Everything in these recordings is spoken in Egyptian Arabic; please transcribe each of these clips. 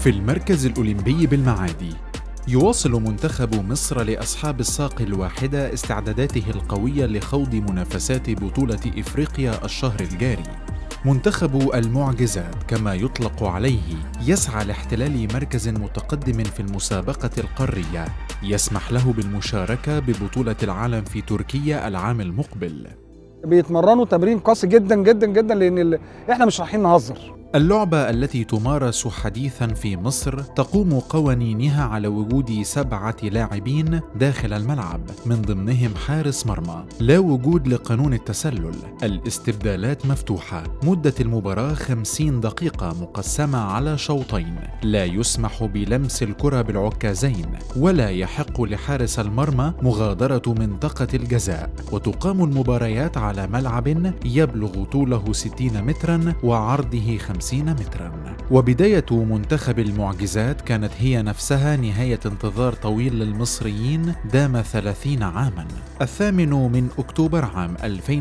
في المركز الأولمبي بالمعادي يواصل منتخب مصر لأصحاب الساق الواحدة استعداداته القوية لخوض منافسات بطولة إفريقيا الشهر الجاري منتخب المعجزات كما يطلق عليه يسعى لاحتلال مركز متقدم في المسابقة القارية يسمح له بالمشاركة ببطولة العالم في تركيا العام المقبل بيتمرنوا تمرين قاسي جدا جدا جدا لان ال... احنا مش رايحين نهزر اللعبة التي تمارس حديثا في مصر تقوم قوانينها على وجود سبعة لاعبين داخل الملعب من ضمنهم حارس مرمى لا وجود لقانون التسلل الاستبدالات مفتوحة مدة المباراة 50 دقيقة مقسمة على شوطين لا يسمح بلمس الكرة بالعكازين ولا يحق لحارس المرمى مغادرة منطقة الجزاء وتقام المباريات على ملعب يبلغ طوله 60 مترا وعرضه 50 50 مترا وبداية منتخب المعجزات كانت هي نفسها نهاية انتظار طويل للمصريين دام 30 عاما الثامن من أكتوبر عام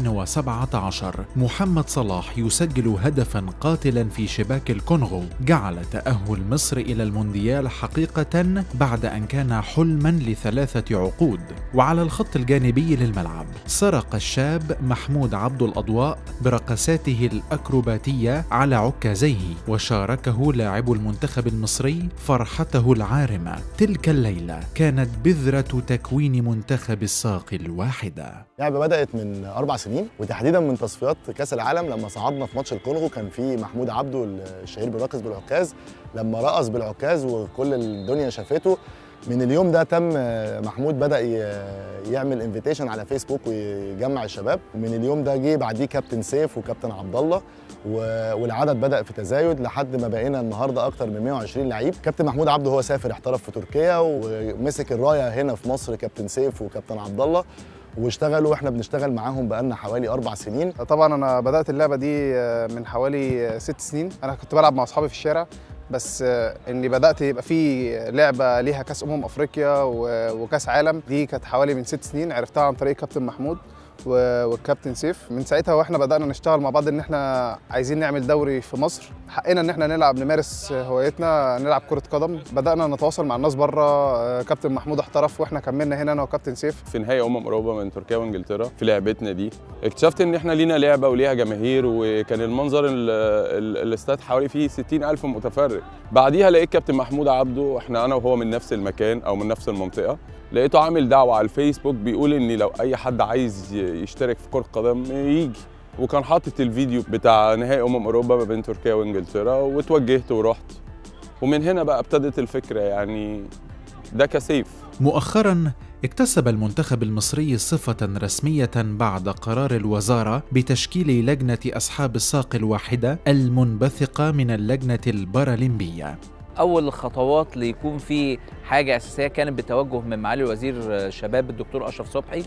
2017 محمد صلاح يسجل هدفا قاتلا في شباك الكونغو جعل تأهل مصر إلى المونديال حقيقة بعد أن كان حلما لثلاثة عقود وعلى الخط الجانبي للملعب سرق الشاب محمود عبد الأضواء برقصاته الأكروباتية على عكازيه وشاركه لاعب المنتخب المصري فرحته العارمة تلك الليلة كانت بذرة تكوين منتخب الساق الواحدة اللعبه بدات من اربع سنين وتحديدا من تصفيات كاس العالم لما صعدنا في ماتش الكونغو كان في محمود عبده الشهير بالراقص بالعكاز لما رقص بالعكاز وكل الدنيا شافته من اليوم ده تم محمود بدا يعمل انفيتيشن على فيسبوك ويجمع الشباب من اليوم ده جه بعديه كابتن سيف وكابتن عبد الله والعدد بدا في تزايد لحد ما بقينا النهارده اكتر من 120 لعيب كابتن محمود عبده هو سافر احترف في تركيا ومسك الرايه هنا في مصر كابتن سيف وكابتن عبد الله واشتغلوا واحنا بنشتغل معاهم بقالنا حوالي اربع سنين طبعا انا بدات اللعبه دي من حوالي ست سنين انا كنت بلعب مع اصحابي في الشارع بس اني بدات يبقى في لعبه ليها كاس امم افريقيا وكاس عالم دي كانت حوالي من ست سنين عرفتها عن طريق كابتن محمود والكابتن سيف من ساعتها واحنا بدانا نشتغل مع بعض ان احنا عايزين نعمل دوري في مصر حقنا ان احنا نلعب نمارس هوايتنا نلعب كره قدم بدانا نتواصل مع الناس بره كابتن محمود احترف واحنا كملنا هنا انا وكابتن سيف في نهائي امم اوروبا من تركيا وانجلترا في لعبتنا دي اكتشفت ان احنا لينا لعبه وليها جماهير وكان المنظر الاستاد حوالي فيه 60000 متفرج بعديها لقيت كابتن محمود عبده احنا انا وهو من نفس المكان او من نفس المنطقه لقيته عامل دعوه على الفيسبوك بيقول ان لو اي حد عايز يشترك في كره قدم يجي وكان حاطط الفيديو بتاع نهائي امم اوروبا ما بين تركيا وانجلترا واتوجهت ورحت ومن هنا بقى ابتدت الفكره يعني ده كسيف مؤخرا اكتسب المنتخب المصري صفة رسمية بعد قرار الوزارة بتشكيل لجنة أصحاب الساق الواحدة المنبثقة من اللجنة البارالمبية اول الخطوات ليكون في حاجه اساسيه كانت بتوجه من معالي وزير الشباب الدكتور اشرف صبحي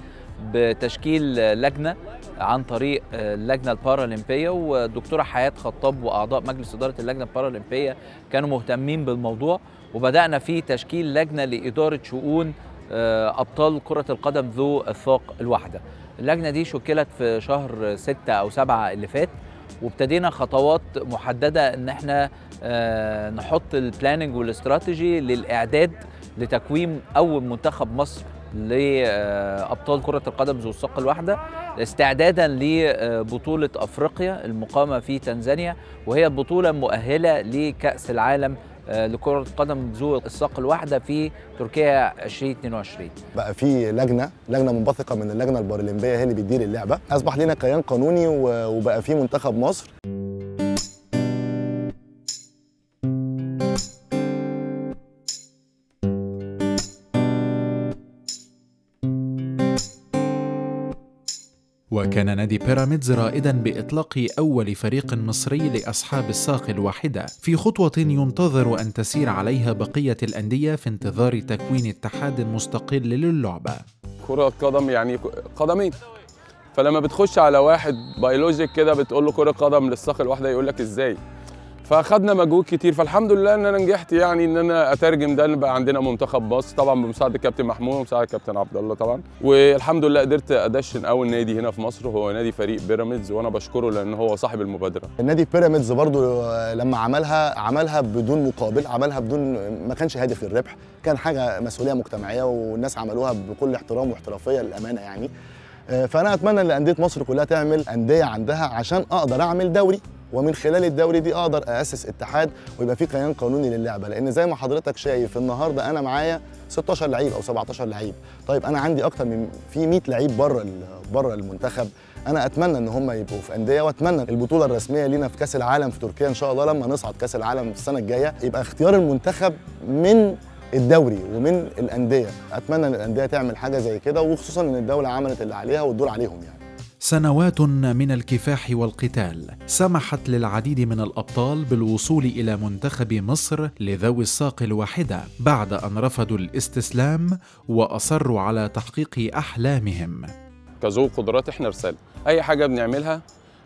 بتشكيل لجنه عن طريق اللجنه البارالمبيه والدكتوره حياه خطاب واعضاء مجلس اداره اللجنه البارالمبيه كانوا مهتمين بالموضوع وبدانا في تشكيل لجنه لاداره شؤون ابطال كره القدم ذو الثاق الواحده اللجنه دي شكلت في شهر ستة او سبعة اللي فات وابتدينا خطوات محدده ان احنا آه نحط البلاننج والاستراتيجي للاعداد لتكوين اول منتخب مصر لابطال كره القدم ذو الثقه الواحده استعدادا لبطوله افريقيا المقامه في تنزانيا وهي البطوله المؤهله لكاس العالم لكرة القدم ذو الساق الواحدة في تركيا 2022 بقى في لجنة لجنة منبثقة من اللجنة البارالمبية هي اللي بتدير اللعبة أصبح لنا كيان قانوني وبقى في منتخب مصر وكان نادي بيراميدز رائدا باطلاق اول فريق مصري لاصحاب الساق الواحده في خطوه ينتظر ان تسير عليها بقيه الانديه في انتظار تكوين اتحاد مستقل للعبه كره قدم يعني قدمين فلما بتخش على واحد بيولوجيك كده بتقول له كره قدم للساق الواحده يقول لك ازاي فاخدنا مجهود كتير فالحمد لله ان انا نجحت يعني ان انا اترجم ده بقى عندنا منتخب مصر طبعا بمساعده الكابتن محمود ومساعده الكابتن عبد الله طبعا والحمد لله قدرت ادشن اول نادي هنا في مصر هو نادي فريق بيراميدز وانا بشكره لان هو صاحب المبادره النادي بيراميدز برضو آه، لما عملها عملها بدون مقابل عملها بدون ما كانش هادف للربح كان حاجه مسؤوليه مجتمعيه والناس عملوها بكل احترام واحترافيه للامانه يعني آه، فانا اتمنى ان انديه مصر كلها تعمل انديه عندها عشان اقدر اعمل دوري ومن خلال الدوري دي اقدر اسس اتحاد ويبقى في كيان قانوني للعبه لان زي ما حضرتك شايف النهارده انا معايا 16 لعيب او 17 لعيب طيب انا عندي اكتر من في 100 لعيب بره ال- بره المنتخب انا اتمنى ان هم يبقوا في انديه واتمنى البطوله الرسميه لينا في كاس العالم في تركيا ان شاء الله لما نصعد كاس العالم السنه الجايه يبقى اختيار المنتخب من الدوري ومن الانديه اتمنى ان الانديه تعمل حاجه زي كده وخصوصا ان الدوله عملت اللي عليها والدور عليهم يعني سنوات من الكفاح والقتال سمحت للعديد من الابطال بالوصول الى منتخب مصر لذوي الساق الواحده بعد ان رفضوا الاستسلام واصروا على تحقيق احلامهم كذو قدرات احنا رساله اي حاجه بنعملها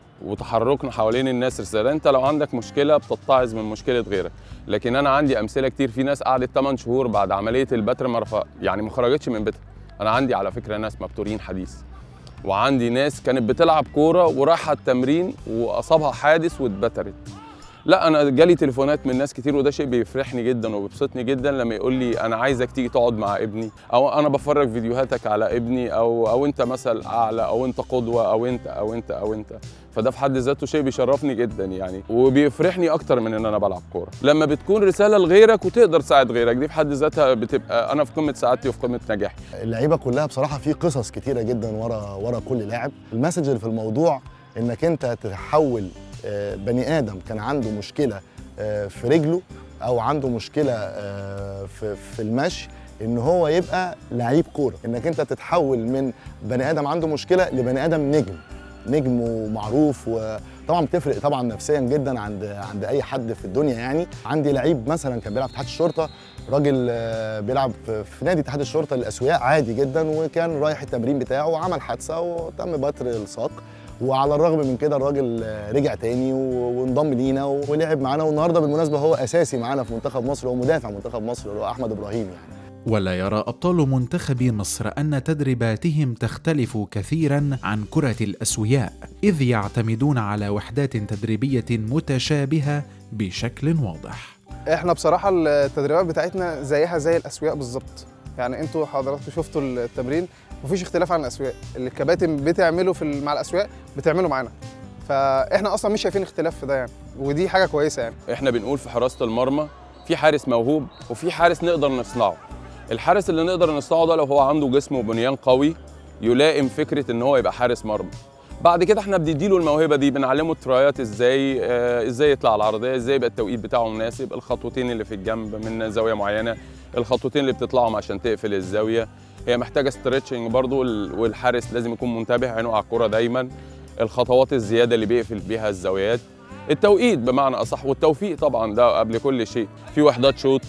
وتحركنا حوالين الناس رساله انت لو عندك مشكله بتتعظ من مشكله غيرك لكن انا عندي امثله كتير في ناس قعدت 8 شهور بعد عمليه البتر ما رفع يعني ما خرجتش من بيتها انا عندي على فكره ناس مبتورين حديث وعندي ناس كانت بتلعب كوره ورايحه التمرين واصابها حادث واتبترت لا انا جالي تليفونات من ناس كتير وده شيء بيفرحني جدا وبيبسطني جدا لما يقول لي انا عايزك تيجي تقعد مع ابني او انا بفرج فيديوهاتك على ابني او او انت مثل اعلى او انت قدوه او انت او انت او انت فده في حد ذاته شيء بيشرفني جدا يعني وبيفرحني اكتر من ان انا بلعب كوره لما بتكون رساله لغيرك وتقدر تساعد غيرك دي في حد ذاتها بتبقى انا في قمه سعادتي وفي قمه نجاحي اللعيبه كلها بصراحه في قصص كتيره جدا ورا ورا كل لاعب المسج اللي في الموضوع انك انت تحول آه، بني ادم كان عنده مشكله آه، في رجله او عنده مشكله آه، في في المشي ان هو يبقى لعيب كوره انك انت تتحول من بني ادم عنده مشكله لبني ادم نجم نجم ومعروف وطبعا بتفرق طبعا نفسيا جدا عند عند اي حد في الدنيا يعني عندي لعيب مثلا كان بيلعب في اتحاد الشرطه راجل آه، بيلعب في في نادي اتحاد الشرطه للاسوياء عادي جدا وكان رايح التمرين بتاعه وعمل حادثه وتم بتر الساق وعلى الرغم من كده الراجل آه، رجع تاني و- وانضم لينا ولعب معانا والنهارده بالمناسبه هو اساسي معانا في منتخب مصر هو مدافع منتخب مصر اللي هو احمد ابراهيم يعني ولا يرى ابطال منتخب مصر ان تدريباتهم تختلف كثيرا عن كره الاسوياء اذ يعتمدون على وحدات تدريبيه متشابهه بشكل واضح احنا بصراحه التدريبات بتاعتنا زيها زي الاسوياء بالظبط يعني انتوا حضراتكم شفتوا التمرين مفيش اختلاف عن الاسوياء اللي الكباتن بتعمله في ال- مع الاسوياء بتعمله معانا فاحنا اصلا مش شايفين اختلاف في ده يعني ودي حاجه كويسه يعني احنا بنقول في حراسه المرمى في حارس موهوب وفي حارس نقدر نصنعه الحارس اللي نقدر نصنعه ده لو هو عنده جسم وبنيان قوي يلائم فكره ان هو يبقى حارس مرمى بعد كده احنا بنديله الموهبه دي بنعلمه الترايات ازاي آه ازاي يطلع على العرضيه ازاي يبقى التوقيت بتاعه مناسب الخطوتين اللي في الجنب من زاويه معينه الخطوتين اللي بتطلعهم عشان تقفل الزاويه هي محتاجه ستريتشنج برضو وال- والحارس لازم يكون منتبه عينه على الكوره دايما الخطوات الزياده اللي بيقفل بيها الزاويات التوقيت بمعنى اصح والتوفيق طبعا ده قبل كل شيء في وحدات شوط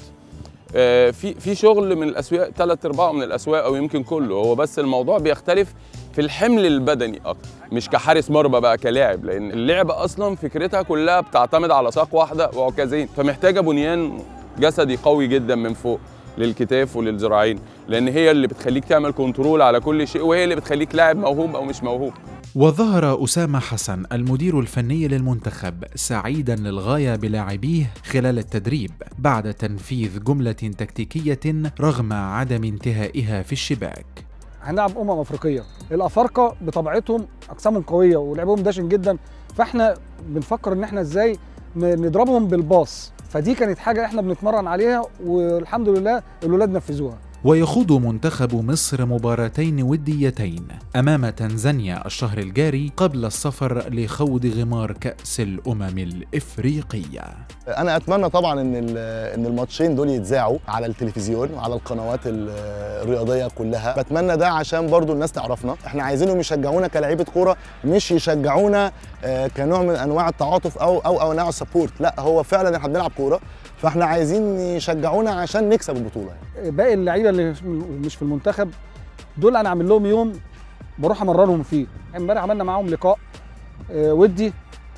آه، في في شغل من الاسواق ثلاث ارباع من الاسواق او يمكن كله هو بس الموضوع بيختلف في الحمل البدني اكتر مش كحارس مرمى بقى كلاعب لان اللعبه اصلا فكرتها كلها بتعتمد على ساق واحده وعكازين فمحتاجه بنيان جسدي قوي جدا من فوق للكتاف وللذراعين لان هي اللي بتخليك تعمل كنترول على كل شيء وهي اللي بتخليك لاعب موهوب او مش موهوب وظهر أسامة حسن المدير الفني للمنتخب سعيدا للغاية بلاعبيه خلال التدريب بعد تنفيذ جملة تكتيكية رغم عدم انتهائها في الشباك هنلعب امم افريقيه الافارقه بطبيعتهم اجسامهم قويه ولعبهم داشن جدا فاحنا بنفكر ان احنا ازاي ن- نضربهم بالباص فدي كانت حاجه احنا بنتمرن عليها والحمد لله الولاد نفذوها ويخوض منتخب مصر مباراتين وديتين أمام تنزانيا الشهر الجاري قبل السفر لخوض غمار كأس الأمم الإفريقية انا اتمنى طبعا ان ال- ان الماتشين دول يتذاعوا على التلفزيون وعلى القنوات ال- الرياضيه كلها بتمنى ده عشان برضو الناس تعرفنا احنا عايزينهم يشجعونا كلاعيبه كوره مش يشجعونا آه، كنوع من انواع التعاطف او او او انواع السبورت لا هو فعلا احنا بنلعب كوره فاحنا عايزين يشجعونا عشان نكسب البطوله يعني. باقي اللعيبه اللي مش في المنتخب دول انا عامل لهم يوم بروح امرنهم فيه امبارح عملنا معاهم لقاء آه، ودي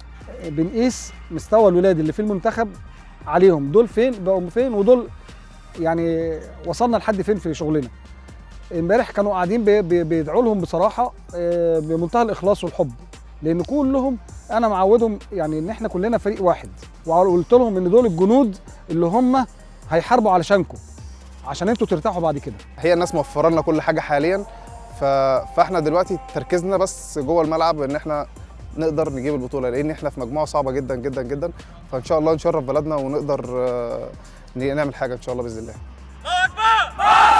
بنقيس مستوى الولاد اللي في المنتخب عليهم دول فين بقوا فين ودول يعني وصلنا لحد فين في شغلنا امبارح كانوا قاعدين بي- بي- بيدعوا لهم بصراحه آه، بمنتهى الاخلاص والحب لان كلهم انا معودهم يعني ان احنا كلنا فريق واحد وقلت لهم ان دول الجنود اللي هم هيحاربوا علشانكم عشان انتوا ترتاحوا بعد كده هي الناس موفره لنا كل حاجه حاليا ف... فاحنا دلوقتي تركيزنا بس جوه الملعب ان احنا نقدر نجيب البطوله لان احنا في مجموعه صعبه جدا جدا جدا فان شاء الله نشرف بلدنا ونقدر آه، نعمل حاجه ان شاء الله باذن الله